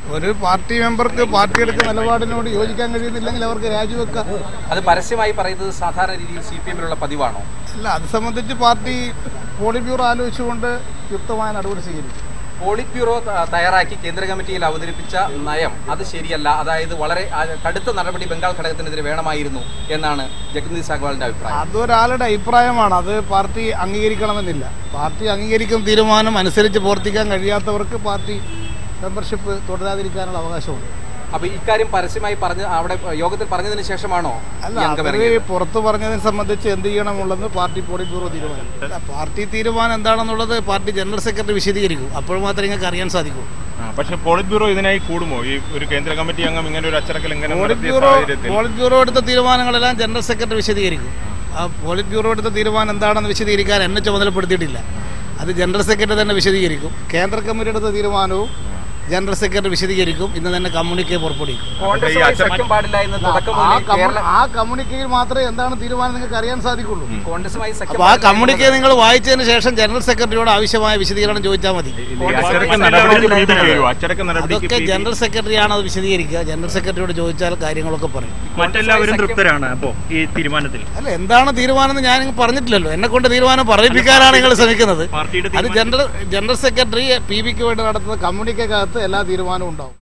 ഒരു party മെമ്പർക്ക് party എടുക്കുന്ന നിലപാടിനോട് യോജിക്കാൻ കഴിയുന്നില്ലെങ്കിൽ അവർക്ക് രാജിവെക്കാം അത് പരസ്യമായി പറയുന്നത് സാധാരണ രീതിയിൽ സി പി എമ്മിലുള്ള പതിവാണോ അല്ല അത് സംബന്ധിച്ച് പാർട്ടി പോളിറ്റ് ബ്യൂറോ ആലോചിച്ചുകൊണ്ട് യുക്തമായ നടപടി സ്വീകരിക്കും പോളിറ്റ് ബ്യൂറോ ത- തയ്യാറാക്കി കേന്ദ്ര കമ്മിറ്റിയിൽ അവതരിപ്പിച്ച നയം അത് ശരിയല്ല അതായത് വളരെ ആ, കടുത്ത നടപടി ബംഗാൾ ഘടകത്തിനെതിരെ വേണമായിരുന്നു എന്നാണ് ജഗദീഷ് സാഗ്വാളിന്റെ അഭിപ്രായം അതൊരാളുടെ അഭിപ്രായമാണ് അത് പാർട്ടി അംഗീകരിക്കണമെന്നില്ല പാർട്ടി അംഗീകരിക്കുന്ന തീരുമാനം അനുസരിച്ച് പ്രവർത്തിക്കാൻ കഴിയാത്തവർക്ക് പാർട്ടി മെമ്പർഷിപ്പ് തുടരാതിരിക്കാനുള്ള അവകാശമുണ്ട് അപ്പൊ ഇക്കാര്യം പരസ്യമായി പറഞ്ഞ് അവിടെ യോഗത്തിൽ പറഞ്ഞതിന് ശേഷമാണോ അല്ല ഈ അംഗം അവര് ഇറങ്ങിയത്? പുറത്തു പറഞ്ഞതിനെ സംബന്ധിച്ച് എന്ത് ചെയ്യണമെന്നുള്ളത് പാർട്ടി പോളിറ്റ് ബ്യൂറോ തീരുമാനം അല്ല, പാർട്ടി തീരുമാനം എന്താണെന്നുള്ളത് പാർട്ടി ജനറൽ സെക്രട്ടറി വിശദീകരിക്കും അപ്പോൾ മാത്രമേ നിങ്ങൾക്ക് അറിയാൻ സാധിക്കൂ ആ, പക്ഷെ പോളിറ്റ് ബ്യൂറോ ഇതിനായി കൂടുമോ ഈ ഒരു കേന്ദ്ര കമ്മിറ്റി അംഗം ഇങ്ങനെ ഒരു അച്ചടക്കൽ ഇങ്ങനെ പോളിറ്റ് നടത്തിയ ബ്യൂറോ സാഹചര്യത്തിൽ പോളിറ്റ് ബ്യൂറോ എടുത്ത തീരുമാനങ്ങളെല്ലാം ജനറൽ സെക്രട്ടറി വിശദീകരിക്കും ആ പോളിറ്റ് ബ്യൂറോ എടുത്ത തീരുമാനം എന്താണെന്ന് വിശദീകരിക്കാൻ എന്നെ ചുമതലപ്പെടുത്തിയിട്ടില്ല അത് ജനറൽ സെക്രട്ടറി തന്നെ വിശദീകരിക്കും കേന്ദ്ര കമ്മിറ്റി എടുത്ത തീരുമാനവും ജനറൽ സെക്രട്ടറി വിശദീകരിക്കും ഇന്ന് തന്നെ കമ്മ്യൂണിക്കെ പുറപ്പെടുവിക്കും കോൺഗ്രസുമായി സഖ്യം പാടില്ല എന്ന് തുടക്കം ആ മുതലേ കമ്മ്യൂ- കേരള ആ കമ്മ്യൂണിക്കയിൽ മാത്രമേ എന്താണ് തീരുമാനം നിങ്ങൾക്ക് അറിയാൻ സാധിക്കുള്ളൂ കോൺഗ്രസുമായി സഖ്യം അപ്പോൾ ആ പാടില്ല കമ്മ്യൂണിക്കെ നിങ്ങൾ വായിച്ചതിന് ശേഷം ജനറൽ സെക്രട്ടറിയോട് ആവശ്യമായ വിശദീകരണം ചോദിച്ചാൽ മതി ഈ അച്ചടക്ക നടപടിക്ക് പി ബി കഴിയുമോ അച്ചടക്ക നടപടിക്ക് അതൊക്കെ പി ബി ജനറൽ സെക്രട്ടറിയാണ് അത് വിശദീകരിക്കുക ജനറൽ സെക്രട്ടറിയോട് ചോദിച്ചാൽ കാര്യങ്ങളൊക്കെ പറയും മറ്റെല്ലാവരും തൃപ്തരാണ് അപ്പോ ഈ തീരുമാനത്തിൽ അല്ല എന്താണ് തീരുമാനം എന്ന് ഞാൻ പറഞ്ഞിട്ടില്ലല്ലോ എന്നെ കൊണ്ട് തീരുമാനം പറയിപ്പിക്കാനാണ് നിങ്ങൾ ശ്രമിക്കുന്നത് പാർട്ടിയുടെ അത് ജനറൽ ജനറൽ സെക്രട്ടറി പി ബിക്ക് വേണ്ടി നടത്തുന്ന കമ്മ്യൂണിക്കകത്ത് എല്ലാ തീരുമാനവും ഉണ്ടാവും